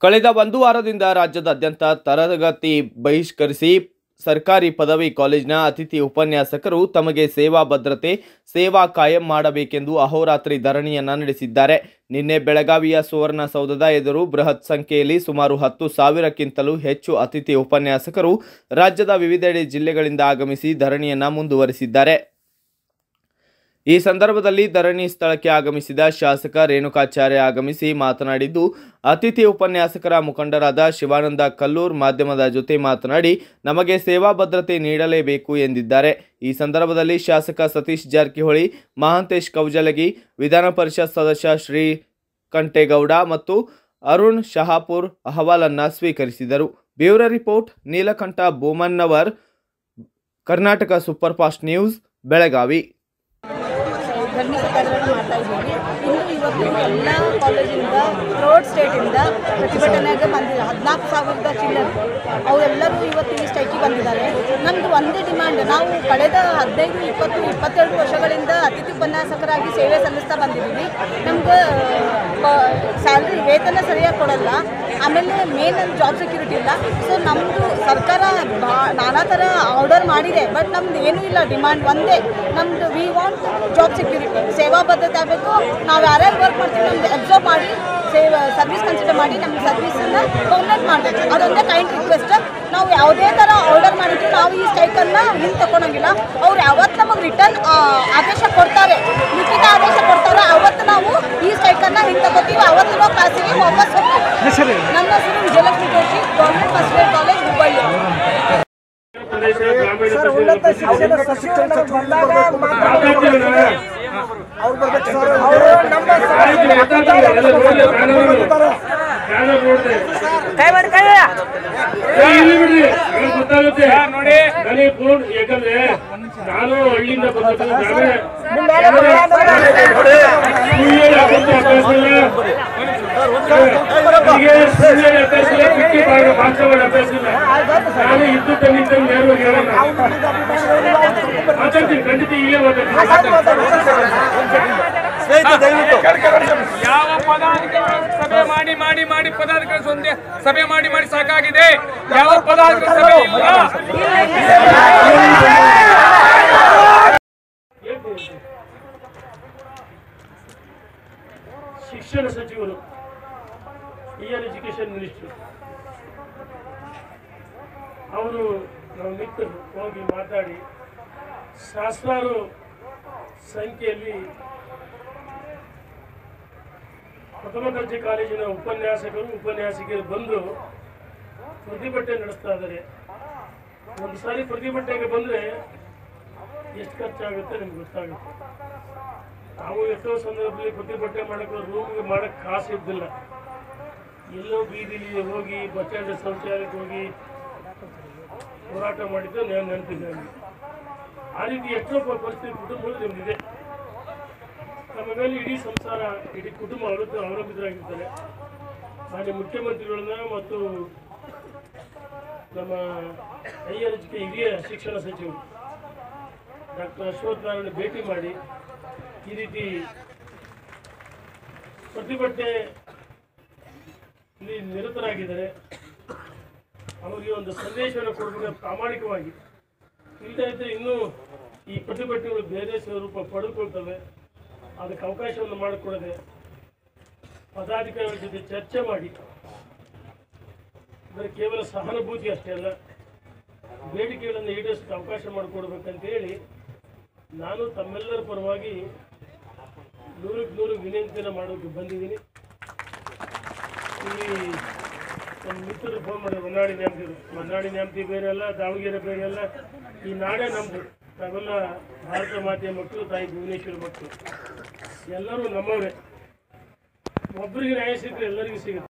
ಕಳೆದ ಒಂದು ವಾರದಿಂದ ರಾಜ್ಯದಾದ್ಯಂತ ತರಗತಿ ಬಹಿಷ್ಕರಿಸಿ ಸರ್ಕಾರಿ ಪದವಿ ಕಾಲೇಜಿನ ಅತಿಥಿ ಉಪನ್ಯಾಸಕರು ತಮಗೆ ಸೇವಾ ಭದ್ರತೆ ಸೇವಾ ಕಾಯಂ ಮಾಡಬೇಕೆಂದು ಅಹೋರಾತ್ರಿ ಧರಣಿಯನ್ನ ನಡೆಸಿದ್ದಾರೆ ನಿನ್ನೆ ಬೆಳಗಾವಿಯ ಸುವರ್ಣಸೌಧದ ಎದುರು ಬೃಹತ್ ಸಂಖ್ಯೆಯಲ್ಲಿ ಸುಮಾರು ಹತ್ತು ಸಾವಿರಕ್ಕಿಂತಲೂ ಹೆಚ್ಚು ಅತಿಥಿ ಉಪನ್ಯಾಸಕರು ರಾಜ್ಯದ ವಿವಿಧೆಡೆ ಜಿಲ್ಲೆಗಳಿಂದ ಆಗಮಿಸಿ ಧರಣಿಯನ್ನ ಮುಂದುವರಿಸಿದ್ದಾರೆ ಈ ಸಂದರ್ಭದಲ್ಲಿ ಧರಣಿ ಸ್ಥಳಕ್ಕೆ ಆಗಮಿಸಿದ ಶಾಸಕ ರೇಣುಕಾಚಾರ್ಯ ಆಗಮಿಸಿ ಮಾತನಾಡಿದ್ದು ಅತಿಥಿ ಉಪನ್ಯಾಸಕರ ಮುಖಂಡರಾದ ಶಿವಾನಂದ ಕಲ್ಲೂರ್ ಮಾಧ್ಯಮದ ಜೊತೆ ಮಾತನಾಡಿ ನಮಗೆ ಸೇವಾ ಭದ್ರತೆ ನೀಡಲೇಬೇಕು ಎಂದಿದ್ದಾರೆ ಈ ಸಂದರ್ಭದಲ್ಲಿ ಶಾಸಕ ಸತೀಶ್ ಜಾರಕಿಹೊಳಿ ಮಹಾಂತೇಶ್ ಕೌಜಲಗಿ ವಿಧಾನ ಪರಿಷತ್ ಸದಸ್ಯ ಶ್ರೀ ಕಂಟೇಗೌಡ ಮತ್ತು ಅರುಣ್ ಶಹಾಪುರ್ ಅಹವಾಲನ್ನ ಸ್ವೀಕರಿಸಿದರು bureau report Neelakanth Bomannavar Karnataka super fast news Belagavi ಧರಣಿ ಸತ್ಯಾಗ್ರಹ ಮಾಡ್ತಾ ಇದ್ದೀವಿ ಇನ್ನು ಇವತ್ತು ಎಲ್ಲ ಕಾಲೇಜಿಂದ ಥರ್ಡ್ ಸ್ಟೇಟಿಂದ ಪ್ರತಿಭಟನೆಗೆ ಬಂದಿದ್ದಾರೆ ಹದಿನಾಲ್ಕು ಸಾವಿರದ ಚಿಲ್ಲರ್ ಅವರೆಲ್ಲರೂ ಇವತ್ತು ಈ ಸ್ಟ್ರೈಕಿಗೆ ಬಂದಿದ್ದಾರೆ ನಮ್ಮದು ಒಂದೇ ಡಿಮ್ಯಾಂಡ್ ನಾವು ಕಳೆದ ಹದಿನೈದು ಇಪ್ಪತ್ತು ಇಪ್ಪತ್ತೆರಡು ವರ್ಷಗಳಿಂದ ಅತಿಥಿ ಉಪನ್ಯಾಸಕರಾಗಿ ಸೇವೆ ಸಲ್ಲಿಸ್ತಾ ಬಂದಿದ್ದೀವಿ ನಮ್ಗೆ ಸ್ಯಾಲ್ರಿ ವೇತನ ಸರಿಯಾಗಿ ಕೊಡಲ್ಲ ಆಮೇಲೆ ಮೇನ್ ಜಾಬ್ ಸೆಕ್ಯೂರಿಟಿ ಇಲ್ಲ ಸೊ ನಮ್ಮದು ಸರ್ಕಾರ ಬಾ ನಾನಾ ಥರ ಆರ್ಡರ್ ಮಾಡಿದೆ ಬಟ್ ನಮ್ದು ಏನೂ ಇಲ್ಲ ಡಿಮಾಂಡ್ ಒಂದೇ ನಮ್ಮದು ವಿ ವಾಂಟ್ ಜಾಬ್ ಸೆಕ್ಯೂರಿಟಿ ಸೇವಾ ಬದ್ಧತೆ ಆಗಬೇಕು ನಾವು ಯಾರ್ಯಾರು ವರ್ಕ್ ಮಾಡ್ತೀವಿ ನಮ್ದು ಅಬ್ಸರ್ವ್ ಮಾಡಿ ಸೇವಾ ಸರ್ವಿಸ್ ಕನ್ಸಿಡರ್ ಮಾಡಿ ನಮ್ಮ ಸರ್ವಿಸನ್ನು ಪರ್ಮನೆಂಟ್ ಮಾಡಬೇಕು ಅದೊಂದೇ ಕೈಂಡ್ ರಿಕ್ವೆಸ್ಟ್ ನಾವು ಯಾವುದೇ ಥರ ಆರ್ಡರ್ ಮಾಡಿದ್ರು ನಾವು ಈ ಸ್ಟ್ರೈಕನ್ನು ಹಿಂದೆ ತಗೊಳಂಗಿಲ್ಲ ಅವ್ರು ಯಾವತ್ತು ನಮಗೆ ರಿಟರ್ನ್ ಆದೇಶ ಕೊಡ್ತಾರೆ ಲಿಖಿತ ಆದೇಶ ಕೊಡ್ತಾರೆ ಅವತ್ತು ನಾವು ಈ ಸ್ಟ್ರೈಕನ್ನು ಹಿಂದೆ ತಗೋತೀವಿ ಅವತ್ತು ನಾವು ಕ್ಲಾಸಿಗೆ ವಾಪಸ್ ಹೋಗ್ತೀವಿ ನನ್ನ ಹೆಸರು Vijayalakshmi Joshi government first grade college Hubballi sir ಉನ್ನತ ಶಿಕ್ಷಣ ಸಚಿವರು ಬಂದಾಗ ಮಾತ್ರ ಅವ್ರು ಬರ್ಬೇಕು ಸರ್ ಅವರು ನಮ್ಮ ಕೈ ಮಾಡಿ ಕೈ ಗೊತ್ತಾಗುತ್ತೆ ನೋಡಿ ನನಗೆ ಫೋನ್ ಯಾಕಂದ್ರೆ ನಾನು ಹಳ್ಳಿಯಿಂದ ಬಂದದ್ದು ನಾವೇ ಸುಳ್ಳು ಹಾಕುವಂತ ಅಭ್ಯಾಸ ಇಲ್ಲ. ನನಗೆ ಸುಳ್ಳು ಅಭ್ಯಾಸ ಇಲ್ಲ, ಬಿಟ್ಟಿ ಬಾಳ ಭಾಷೆ ಮಾಡೋ ಅಭ್ಯಾಸ ಇಲ್ಲ. ನಾನು ಇದ್ದು ತಂದಿದ್ದಂಗೆ ಯಾರು ಹೇಳಲ್ಲ ಮಾತಾಡ್ತೀನಿ ಖಂಡಿತ ಈಗಲೇ ಮಾತಾಡ್ತೀನಿ ಯಾವ ಪದಾಧಿಕಾರಿ ಸಭೆ ಮಾಡಿ ಮಾಡಿ ಮಾಡಿ ಪದಾಧಿಕಾರಿ ಒಂದೇ ಸಭೆ ಮಾಡಿ ಮಾಡಿ ಸಾಕಾಗಿದೆ ಯಾವ ಪದಾಧಿಕಾರಿ ಸಭೆ ಇಲ್ಲ ಶಿಕ್ಷಣ ಸಚಿವರು ಹಿಯರ್ ಎಜುಕೇಶನ್ ಮಿನಿಸ್ಟರ್ ಅವರು ನಾವು ಮಿತ್ರರು ಹೋಗಿ ಮಾತಾಡಿ ಸಹಸ್ರಾರು ಸಂಖ್ಯೆಯಲ್ಲಿ ಪ್ರಥಮ ದರ್ಜೆ ಕಾಲೇಜಿನ ಉಪನ್ಯಾಸಕರು ಉಪನ್ಯಾಸಕಿಯರು ಬಂದು ಪ್ರತಿಭಟನೆ ನಡೆಸ್ತಾ ಇದ್ದಾರೆ ಒಂದು ಸಾರಿ ಪ್ರತಿಭಟನೆಗೆ ಬಂದರೆ ಎಷ್ಟು ಖರ್ಚಾಗುತ್ತೆ ನಿಮ್ಗೆ ಗೊತ್ತಾಗುತ್ತೆ ನಾವು ಎಷ್ಟೋ ಸಂದರ್ಭದಲ್ಲಿ ಪ್ರತಿಭಟನೆ ಮಾಡಕ್ಕೆ ರೂಮ್ಗೆ ಮಾಡಕ್ಕೆ ಕಾಸು ಇದ್ದಿಲ್ಲ ಎಲ್ಲೋ ಬೀದಿಲಿ ಹೋಗಿ ಬಸ್ ಸ್ಟ್ಯಾಂಡ್ ಶೌಚಾಲಯಕ್ಕೆ ಹೋಗಿ ಹೋರಾಟ ಮಾಡಿದ್ದು ನಾನು ನೆನಪಿದ್ದೆ ನನಗೆ. ಆ ರೀತಿ ಎಷ್ಟೋ ಪ- ಪರಿಸ್ಥಿತಿ ಕುಟುಂಬಗಳು ನಿಮ್ದಿದೆ ನಮ್ಮ ಮೇಲೆ ಇಡೀ ಸಂಸಾರ ಇಡೀ ಕುಟುಂಬ ಅವರದ್ದು ಅವಲಂಬಿತರಾಗಿರ್ತಾರೆ ಮಾನ್ಯ ಮುಖ್ಯಮಂತ್ರಿಗಳನ್ನ ಮತ್ತು ನಮ್ಮ ಹೈಯರ್ ಎಜುಕೇ ಹಿರಿಯ ಶಿಕ್ಷಣ ಸಚಿವರು ಡಾಕ್ಟರ್ ಅಶ್ವಥ್ ನಾರಾಯಣ ಭೇಟಿ ಮಾಡಿ ಈ ರೀತಿ ಪ್ರತಿಭಟನೆ ಇಲ್ಲಿ ನಿರತರಾಗಿದ್ದಾರೆ ಅವರಿಗೆ ಒಂದು ಸಂದೇಶವನ್ನು ಕೊಡಬೇಕು ಪ್ರಾಮಾಣಿಕವಾಗಿ ಇಲ್ಲದೇ ಇದ್ದರೆ ಇನ್ನೂ ಈ ಪ್ರತಿಭಟನೆಗಳು ಬೇರೆ ಸ್ವರೂಪ ಪಡೆದುಕೊಳ್ತವೆ ಅದಕ್ಕೆ ಅವಕಾಶವನ್ನು ಮಾಡಿಕೊಡದೆ ಪದಾಧಿಕಾರಿಗಳ ಜೊತೆ ಚರ್ಚೆ ಮಾಡಿ ಬರೀ ಕೇವಲ ಸಹಾನುಭೂತಿ ಅಷ್ಟೇ ಅಲ್ಲ ಬೇಡಿಕೆಗಳನ್ನು ಈಡೇರಿಸಕ್ಕೆ ಅವಕಾಶ ಮಾಡಿಕೊಡ್ಬೇಕಂತ ಹೇಳಿ ನಾನು ತಮ್ಮೆಲ್ಲರ ಪರವಾಗಿ ನೂರಕ್ಕೆ ನೂರು ವಿನಂತಿಯನ್ನು ಮಾಡೋಕ್ಕೆ ಬಂದಿದ್ದೀನಿ ಇಲ್ಲಿ ನಮ್ಮ ಮಿತ್ರರು ಫೋನ್ ಮಾಡಿ ಹೊನ್ನಾಡಿ ನ್ಯಾಮತಿರು ಹೊನ್ನಾಡಿ ನ್ಯಾಮತಿ ಬೇರೆ ಅಲ್ಲ ದಾವಣಗೆರೆ ಬೇರೆ ಅಲ್ಲ ಈ ನಾಡೇ ನಮ್ಮದು ನಾವೆಲ್ಲ ಭಾರತ ಮಾತೆಯ ಮಕ್ಕಳು ತಾಯಿ ಭುವನೇಶ್ವರಿ ಮಕ್ಕಳು ಎಲ್ಲರೂ ನಮ್ಮವರೇ ಒಬ್ಬರಿಗೆ ನ್ಯಾಯ ಸಿಕ್ಕರೆ ಎಲ್ಲರಿಗೂ ಸಿಗುತ್ತೆ